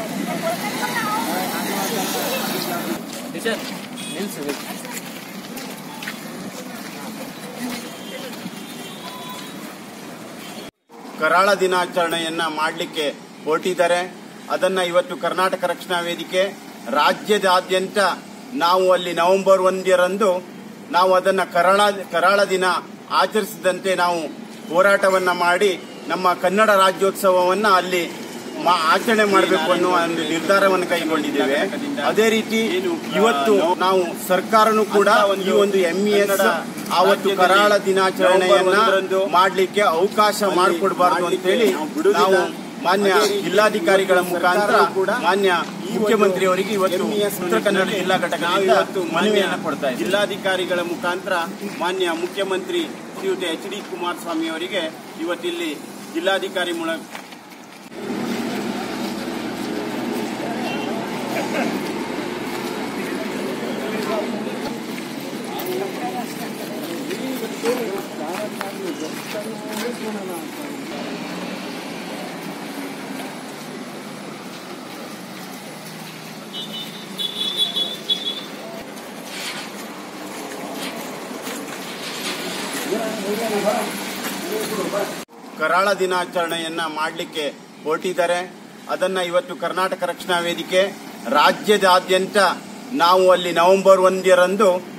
ಕರಾಳ ದಿನಾಚರಣೆಯನ್ನ ಮಾಡಲಿಕ್ಕೆ ಹೊರಟಿದ್ದಾರೆ ಅದನ್ನ ಇವತ್ತು ಕರ್ನಾಟಕ ರಕ್ಷಣಾ ವೇದಿಕೆ ರಾಜ್ಯದಾದ್ಯಂತ ನಾವು ಅಲ್ಲಿ ನವೆಂಬರ್ ಒಂದರಂದು ನಾವು ಅದನ್ನ ಕರಾಳ ಕರಾಳ ದಿನ ಆಚರಿಸಿದಂತೆ ನಾವು ಹೋರಾಟವನ್ನ ಮಾಡಿ ನಮ್ಮ ಕನ್ನಡ ರಾಜ್ಯೋತ್ಸವವನ್ನ ಅಲ್ಲಿ ಮಾ- ಆಚರಣೆ ಮಾಡಬೇಕು ಅನ್ನುವ ಒಂದು ನಿರ್ಧಾರವನ್ನು ಕೈಗೊಂಡಿದ್ದೇವೆ ಅದೇ ರೀತಿ ಇವತ್ತು ನಾವು ಸರ್ಕಾರನೂ ಕೂಡ ಈ ಒಂದು ಎಂಇಎಸ್ ಆವತ್ತು ಕರಾಳ ದಿನಾಚರಣೆಯನ್ನ ಮಾಡಲಿಕ್ಕೆ ಅವಕಾಶ ಮಾಡಿಕೊಡಬಾರದು ಅಂತೇಳಿ ನಾವು ಮಾನ್ಯ ಜಿಲ್ಲಾಧಿಕಾರಿಗಳ ಮುಖಾಂತರ ಮಾನ್ಯ ಮುಖ್ಯಮಂತ್ರಿಯವರಿಗೆ ಇವತ್ತು ಉತ್ತರ ಕನ್ನಡ ಜಿಲ್ಲಾ ಘಟಕದಿಂದ ಮನವಿಯನ್ನು ಕೊಡ್ತಾ ಇದ್ದೀವಿ. ಜಿಲ್ಲಾಧಿಕಾರಿಗಳ ಮುಖಾಂತರ ಮಾನ್ಯ ಮುಖ್ಯಮಂತ್ರಿ ಶ್ರೀಯುತ ಎಚ್ ಡಿ ಕುಮಾರಸ್ವಾಮಿ ಅವರಿಗೆ ಇವತ್ತಿಲ್ಲಿ ಜಿಲ್ಲಾಧಿಕಾರಿ ಮೂಲಕ ಕರಾಳ ದಿನಾಚರಣೆಯನ್ನ ಮಾಡಲಿಕ್ಕೆ ಹೊರಟಿದ್ದಾರೆ ಅದನ್ನ ಇವತ್ತು ಕರ್ನಾಟಕ ರಕ್ಷಣಾ ವೇದಿಕೆ ರಾಜ್ಯದಾದ್ಯಂತ ನಾವು ಅಲ್ಲಿ ನವೆಂಬರ್ ಒಂದರಂದು